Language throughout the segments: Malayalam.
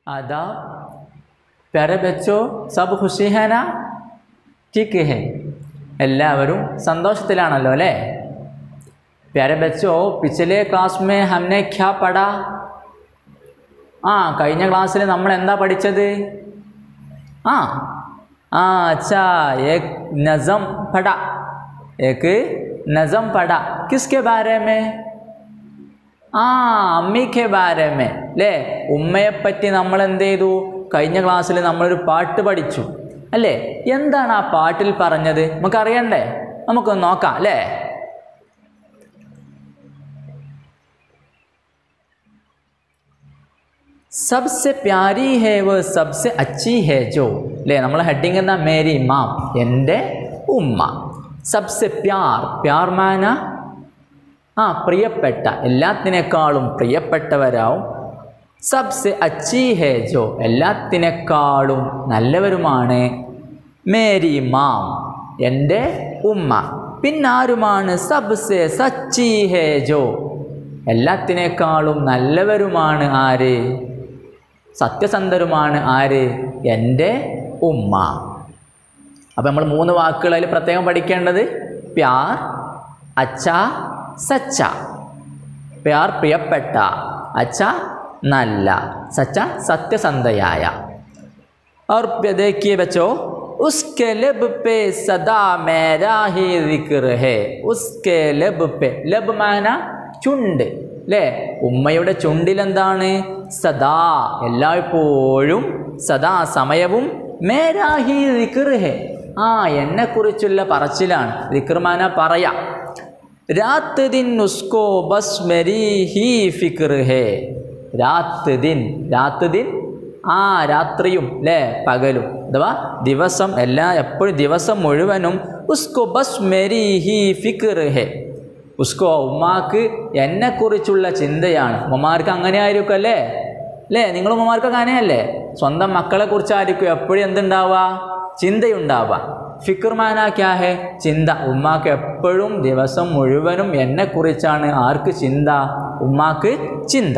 आदाब प्यारे बच्चों सब खुशी है ना ठीक है എല്ലാവരും സന്തോഷത്തിലാണല്ലോ അല്ലേ प्यारे बच्चों पिछले क्लास में हमने क्या पढ़ा ആ കഴിഞ്ഞ ക്ലാസ്സിൽ നമ്മൾ എന്താ പഠിച്ചത് ആ ആ അച്ഛാ एक नज़म पढ़ा एक नज़म पढ़ा किसके बारे में ആ അമ്മിക്ക് ബാരമേ അല്ലേ ഉമ്മയെപ്പറ്റി നമ്മൾ എന്ത് ചെയ്തു കഴിഞ്ഞ ക്ലാസ്സിൽ നമ്മളൊരു പാട്ട് പഠിച്ചു അല്ലേ എന്താണ് ആ പാട്ടിൽ പറഞ്ഞത് നമുക്കറിയണ്ടേ നമുക്കൊന്ന് നോക്കാം അല്ലേ സബ്സെ പ്യാരി ഹേ വ സബ്സെ അച്ചി ഹേ ജോ അല്ലേ നമ്മൾ ഹെഡിങ് എന്താ മേരി മാം എൻ്റെ ഉമ്മ സബ്സെ പ്യാർ പ്യാർ മാന ആ പ്രിയപ്പെട്ട എല്ലാത്തിനേക്കാളും പ്രിയപ്പെട്ടവരാവും സബ്സെ അച്ചി ഹേ ജോ എല്ലാത്തിനേക്കാളും നല്ലവരുമാണ് മേരി മാം എൻ്റെ ഉമ്മ പിന്നാരുമാണ് സബ്സെ സച്ചി ഹേ ജോ എല്ലാത്തിനേക്കാളും നല്ലവരുമാണ് ആര് സത്യസന്ധരുമാണ് ആര് എൻ്റെ ഉമ്മ അപ്പം നമ്മൾ മൂന്ന് വാക്കുകൾ അതിൽ പ്രത്യേകം പഠിക്കേണ്ടത് പ്യാർ അച്ഛ സച്ച പ്യാർ പ്രിയപ്പെട്ട അച്ഛ നല്ല സച്ച സത്യസന്ധയായ और देखिए बच्चों उसके लब पे सदा मेरा ही जिक्र है उसके लब पे लब മാന ചുണ്ട് അല്ലേ ഉമ്മയുടെ ചുണ്ടിൽ എന്താണ് സദാ എല്ലായ്പ്പോഴും സദാ സമയവും മേരാഹി ദിക്ർ ഹെ ആ എന്നെക്കുറിച്ചുള്ള പറച്ചിലാണ് ദിക്ർമാന പറയാ രാത്ത് ദിൻ ഉസ്കോ ബസ് മെരി ഹി ഫിക്ർ ഹേ രാത്ത് ദിൻ രാത്ത് ദിൻ ആ രാത്രിയും അല്ലേ പകലും അഥവാ ദിവസം എല്ലാ എപ്പോഴും ദിവസം മുഴുവനും ഉസ്കോ ബസ് മെരി ഹി ഫിക്ർ ഹേ ഉസ്കോ ഉമ്മാക്ക് എന്നെക്കുറിച്ചുള്ള ചിന്തയാണ് ഉമ്മമാർക്ക് അങ്ങനെ ആയിരിക്കും അല്ലേ അല്ലേ നിങ്ങൾ ഉമ്മമാർക്കൊക്കെ അങ്ങനെയല്ലേ സ്വന്തം മക്കളെ കുറിച്ചായിരിക്കും എപ്പോഴും എന്തുണ്ടാവുക ചിന്തയുണ്ടാവുക ഫിക്ർമാന ക്യാ ഹെ ചിന്ത ഉമ്മാക്ക് എപ്പോഴും ദിവസം മുഴുവനും എന്നെക്കുറിച്ചാണ് ആർക്ക് ചിന്ത ഉമ്മാക്ക് ചിന്ത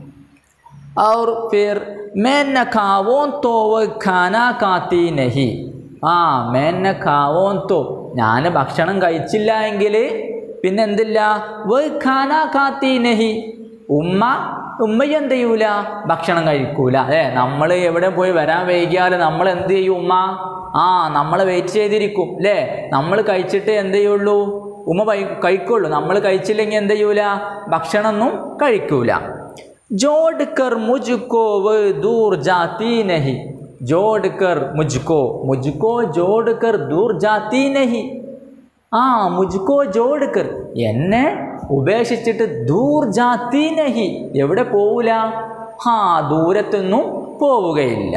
और फिर मैं न खावो तो वो खाना खाती नहीं ആ മേന്നെ ഖാവോൻ തോ ഞാൻ ഭക്ഷണം കഴിച്ചില്ല എങ്കിൽ പിന്നെ എന്തില്ല വ ഖാന കാത്തി നഹി ഉമ്മ ഉമ്മ എന്ത് ചെയ്യൂല ഭക്ഷണം കഴിക്കൂല അല്ലേ നമ്മൾ എവിടെ പോയി വരാൻ വൈകിയാൽ നമ്മൾ എന്ത് ചെയ്യും ഉമ്മ ആ നമ്മളെ വെയിറ്റ് ചെയ്തിരിക്കും അല്ലേ നമ്മൾ കഴിച്ചിട്ട് എന്ത് ചെയ്യുള്ളൂ ഉമ്മ കഴിക്കുള്ളൂ നമ്മൾ കഴിച്ചില്ലെങ്കിൽ എന്ത് ചെയ്യൂല ഭക്ഷണമൊന്നും കഴിക്കൂല जोड़ कर मुझको वो दूर जाती नहीं जोड़ कर मुझको मुझको जोड़ कर दूर जाती नहीं ആ മുജ്കോ ജോഡ്കർ എന്നെ ഉപേക്ഷിച്ചിട്ട് ദൂർ ജാത്തി നഹി എവിടെ പോവില്ല ഹാ ദൂരത്തൊന്നും പോവുകയില്ല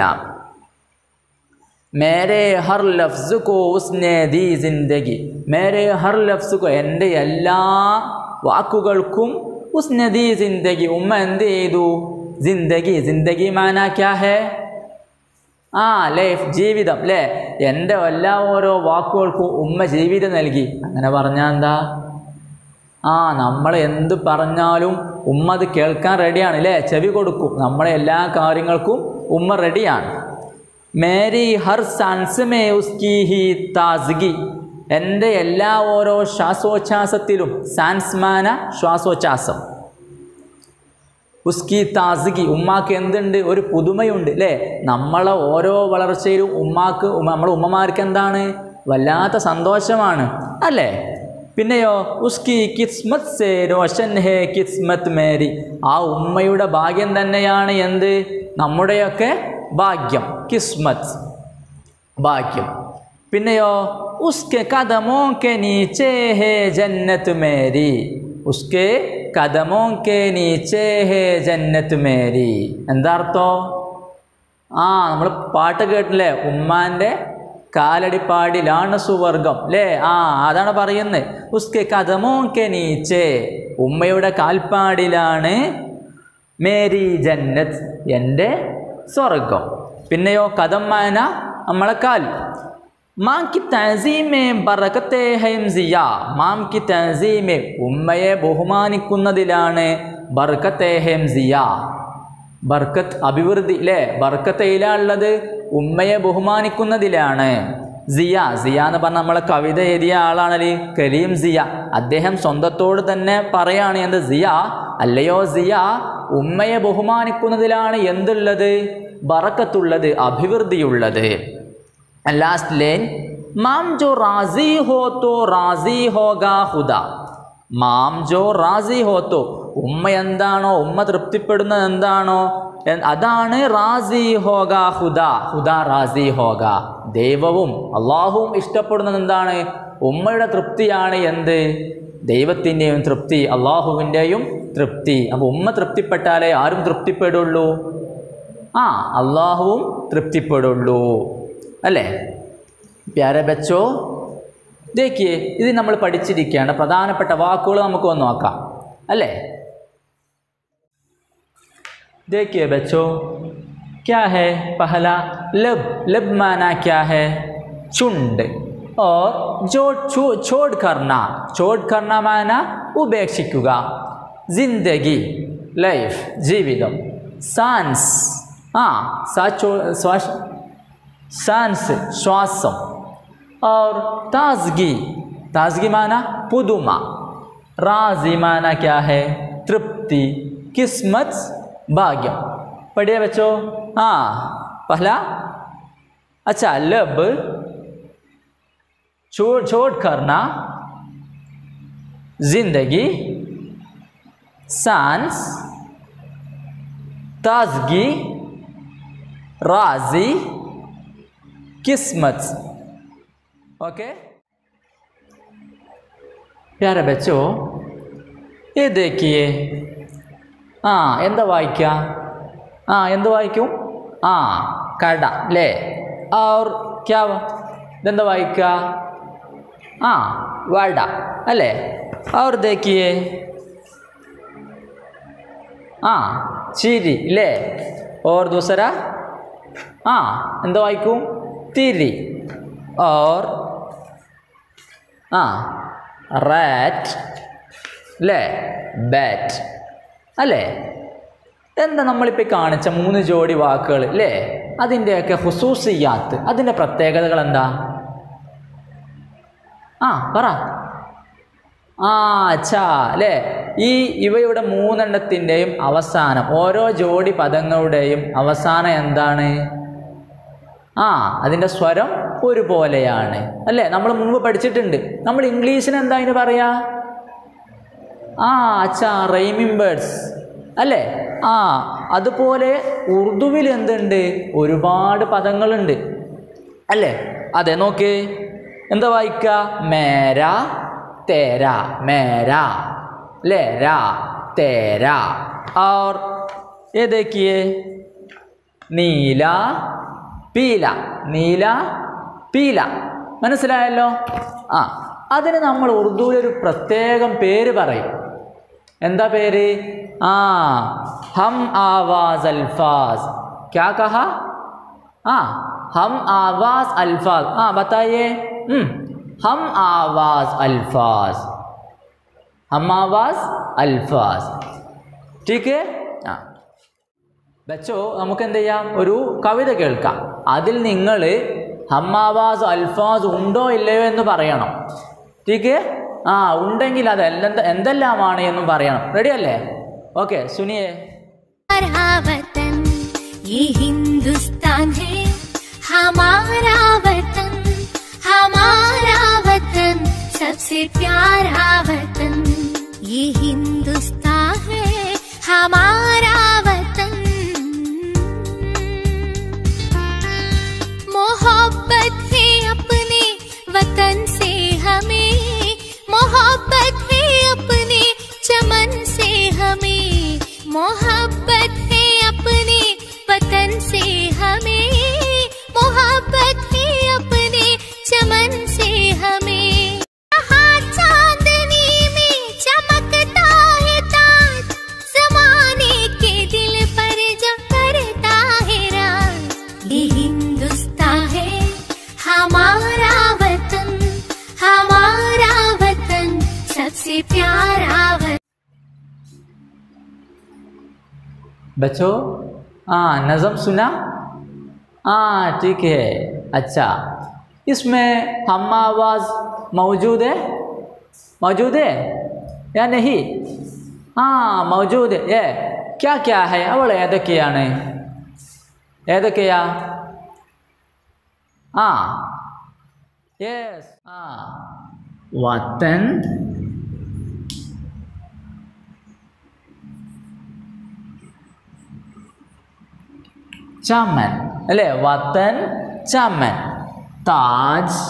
മേരെ ഹർ ലഫ്സ് കോ ഉസ്നെ ദി ജിന്ദഗി മേരെ ഹർ ലഫ്സ് കോ എൻ്റെ എല്ലാ വാക്കുകൾക്കും ഉസ്നെ ദി ജിന്ദഗി ഉമ്മ എന്ത് ചെയ്തു ജിന്ദഗി ജിന്ദഗി മാനാ ക്യാ ഹേ ആ ലൈഫ് ജീവിതം അല്ലേ എൻ്റെ എല്ലാ ഓരോ വാക്കുകൾക്കും ഉമ്മ ജീവിതം നൽകി അങ്ങനെ പറഞ്ഞാൽ എന്താ ആ നമ്മൾ എന്ത് പറഞ്ഞാലും ഉമ്മ അത് കേൾക്കാൻ റെഡിയാണ് അല്ലേ ചെവി കൊടുക്കും നമ്മളെ എല്ലാ കാര്യങ്ങൾക്കും ഉമ്മ റെഡിയാണ് മേരി ഹർ സാൻസ് മേ ഉസ്കി ഹി താസ്ഗി എൻ്റെ എല്ലാ ഓരോ ശ്വാസോച്ഛ്വാസത്തിലും സാൻസ്മാന ശ്വാസോച്ഛ്വാസം ഉസ്കി താസ്ഗി ഉമ്മാക്ക് എന്തുണ്ട് ഒരു പുതുമയുണ്ട് അല്ലേ നമ്മളെ ഓരോ വളർച്ചയിലും ഉമ്മാക്ക് നമ്മളെ ഉമ്മമാർക്ക് എന്താണ് വല്ലാത്ത സന്തോഷമാണ് അല്ലേ പിന്നെയോ ഉസ്കി കിസ്മത്ത് സേ രോഷൻ ഹേ കിസ്മത്ത് മേരി ആ ഉമ്മയുടെ ഭാഗ്യം തന്നെയാണ് എന്ത് നമ്മുടെയൊക്കെ ഭാഗ്യം കിസ്മത്ത് ഭാഗ്യം പിന്നെയോ ഉസ്കെ കദമോ കെ നീച്ചേ ഹേ ജന്നത്ത് മേരി ഉസ്കെ കദമോ കെ നീച്ചേ ഹേ ജന്നത്ത് മേരി എന്താ അർത്ഥോ ആ നമ്മൾ പാട്ട് കേട്ടില്ലേ ഉമ്മാൻ്റെ കാലടിപ്പാടിലാണ് സുവർഗം അല്ലേ ആ അതാണ് പറയുന്നത് ഉസ്കെ കദമോ കെ നീച്ചേ ഉമ്മയുടെ കാൽപ്പാടിലാണ് മേരി ജന്നത്ത് എൻ്റെ സ്വർഗം പിന്നെയോ കഥമ്മാന നമ്മളെ കാൽ മാം കി തഹസീമെ ബറക്കത്തെ ഹൈംസിയ മാം കി തഹസീമെ ഉമ്മയെ ബഹുമാനിക്കുന്നതിലാണ് ബർക്കത്തെ ഹെംസിയ ബർക്കത്ത് അഭിവൃദ്ധി അല്ലേ ബർക്കത്ത് എയിലാണുള്ളത് ഉമ്മയെ ബഹുമാനിക്കുന്നതിലാണ് സിയ സിയ എന്ന് പറഞ്ഞ നമ്മളെ കവിത എഴുതിയ ആളാണല്ലേ കരീം സിയ അദ്ദേഹം സ്വന്തത്തോട് തന്നെ പറയാണ് എന്ത് സിയ അല്ലയോ സിയ ഉമ്മയെ ബഹുമാനിക്കുന്നതിലാണ് എന്തുള്ളത് ബറക്കത്തുള്ളത് അഭിവൃദ്ധിയുള്ളത് लास्ट लेन माम जो राजी हो तो राजी होगा खुदा മാം ജോ റാസി ഹോത്തോ ഉമ്മ എന്താണോ ഉമ്മ തൃപ്തിപ്പെടുന്നത് എന്താണോ എ- അതാണ് റാസി ഹോഗ ഹുദ ഹുദ റാസി ഹോഗ ദൈവവും അള്ളാഹുവും ഇഷ്ടപ്പെടുന്നത് എന്താണ് ഉമ്മയുടെ തൃപ്തിയാണ് എന്ത് ദൈവത്തിൻ്റെയും തൃപ്തി അള്ളാഹുവിൻ്റെയും തൃപ്തി അപ്പോൾ ഉമ്മ തൃപ്തിപ്പെട്ടാലേ ആരും തൃപ്തിപ്പെടുള്ളൂ ആ അള്ളാഹുവും തൃപ്തിപ്പെടുള്ളൂ അല്ലേ പ്യാരെ ബച്ചോ ദേക്കിയേ ഇത് നമ്മൾ പഠിച്ചിരിക്കേണ്ട പ്രധാനപ്പെട്ട വാക്കുകൾ നമുക്ക് ഒന്ന് നോക്കാം അല്ലേ देखिए बच्चों क्या है पहला लब लब माना क्या है चुंड और जो छो छोड़ करना छोड़ करना माना ഉപേക്ഷിക്കുക ജിന്ദഗി ലൈഫ് ജീവിതം സാൻസ് ആ സാ ചോ ശ്വാസ സാൻസ് ശ്വാസം और ताजगी ताजगी माना पुदुमा राजी माना क्या है तृप्ति किस्मत भाग्य पढ़िए बच्चों हाँ पहला अच्छा लब छोड़ छोड़ करना जिंदगी सांस ताजगी राजी किस्मत ओके प्यारे बच्चों ये देखिए ആ എന്താ വായിക്കുക ആ എന്ത് വായിക്കും ആ കട അല്ലേ और क्या ഇതെന്താ വായിക്കുക ആ വട അല്ലേ और देखिए ആ ചിരി ഇല്ലേ और दूसरा ആ എന്താ വായിക്കും തിരി और ആ റാറ്റ് അല്ലേ ബാറ്റ് അല്ലേ എന്താ നമ്മളിപ്പോൾ കാണിച്ച മൂന്ന് ജോഡി വാക്കുകൾ അല്ലേ അതിൻ്റെയൊക്കെ ഹുസൂസിയാത്ത് അതിൻ്റെ പ്രത്യേകതകൾ എന്താ ആ പറ ആ അച്ഛാ അല്ലേ ഈ ഇവയുടെ മൂന്നെണ്ണത്തിൻ്റെയും അവസാനം ഓരോ ജോഡി പദങ്ങളുടെയും അവസാനം എന്താണ് ആ അതിൻ്റെ സ്വരം ഒരുപോലെയാണ് അല്ലേ നമ്മൾ മുമ്പ് പഠിച്ചിട്ടുണ്ട് നമ്മൾ ഇംഗ്ലീഷിന് എന്താ അതിന് പറയാ ആ അച്ഛാ റൈമിംഗ് വേർഡ്സ് അല്ലേ ആ അതുപോലെ ഉറുദുവിൽ എന്തുണ്ട് ഒരുപാട് പദങ്ങളുണ്ട് അല്ലേ അതെ നോക്ക് എന്താ വായിക്കുക മേര തേര മേര അല്ലേ രാ തേര और ये देखिए നീല പീല നീല പീല മനസ്സിലായല്ലോ ആ അതിന് നമ്മൾ ഉറുദുവിൽ ഒരു പ്രത്യേകം പേര് പറയും എന്താ പേര് ആ ഹം ആവാസ് അൽഫാസ് ക്യാ കഹ ആ ഹം ആവാസ് അൽഫാസ് ആ ബത്തായിए ഉം, ഹം ആവാസ് അൽഫാസ് ഹം ആവാസ് അൽഫാസ് ठीक है ആ ബച്ചോ നമുക്ക് എന്ത് ചെയ്യാം ഒരു കവിത കേൾക്കാം അതിൽ നിങ്ങൾ ഹമ്മാവാസ് അൽഫാസ് ഉണ്ടോ ഇല്ലയോ എന്ന് പറയണം ടീക്ക് ആ ഉണ്ടെങ്കിൽ അത് എല്ലാ- എന്തെല്ലാമാണ് എന്നും പറയണം റെഡി അല്ലേ ഓക്കെ സുനിയേ हमारा वतन ये हिंदुस्तान है हमारा वतन हमारा वतन सबसे प्यारा वतन ये हिंदुस्तान है हमारा वतन मोहब्बत है अपने वतन से हमें मोहब्बत है अपने चमन से हमें मोहब्बत है अपने वतन से हमें मोहब्बत है अपने चमन से हमें यहाँ चांदनी में चमकता है ताज जमाने के दिल पर जो करता है राज ये हिंदुस्तान है हमारा वतन हमारा वतन सबसे प्यारा वतन बच्चों हाँ नज़म सुना हाँ ठीक है अच्छा इसमें हम आवाज़ मौजूद है मौजूद है या नहीं हाँ मौजूद है ये क्या क्या है അവൾ ഏതൊക്കെയാണ് ഏതൊക്കെയാ ആ യെസ് ആ വത്തൻ ചമൻ അല്ലേ വത്തൻ ചമൻ താജ്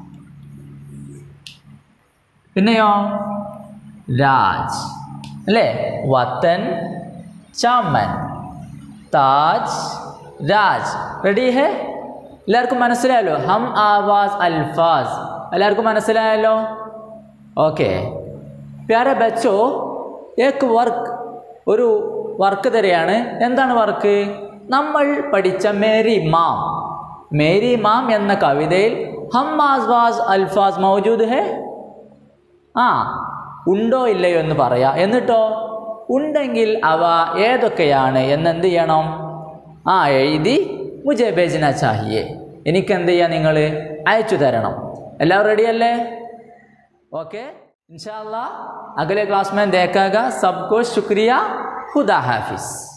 പിന്നെയോ രാജ് അല്ലേ വത്തൻ ചമൻ താജ് രാജ് റെഡി ഹേ എല്ലാവർക്കും മനസ്സിലായല്ലോ ഹം ആവാസ് അൽഫാസ് എല്ലാവർക്കും മനസ്സിലായല്ലോ ഓക്കെ പ്യാരെ ബച്ചോ ഏക്ക് വർക്ക് ഒരു വർക്ക് തരെയാണ് എന്താണ് വർക്ക് നമ്മൾ പഠിച്ച മേരി മാം മേരി മാം എന്ന കവിതയിൽ ഹം ആസ്വാസ് അൽഫാസ് മൗജൂദ് ഹേ ആ ഉണ്ടോ ഇല്ലയോ എന്ന് പറയാ എന്നിട്ടോ ഉണ്ടെങ്കിൽ അവ ഏതൊക്കെയാണ് എന്ന് എന്ത് ചെയ്യണം ആ എഴുതി മുജെ ബേജന ചാഹിയെ എനിക്ക് എന്ത് ചെയ്യാം നിങ്ങൾ അയച്ചു തരണം എല്ലാവരും റെഡിയല്ലേ ओके इंशाल्लाह अगले क्लास में देखेगा सबको शुक्रिया खुदा हाफिज़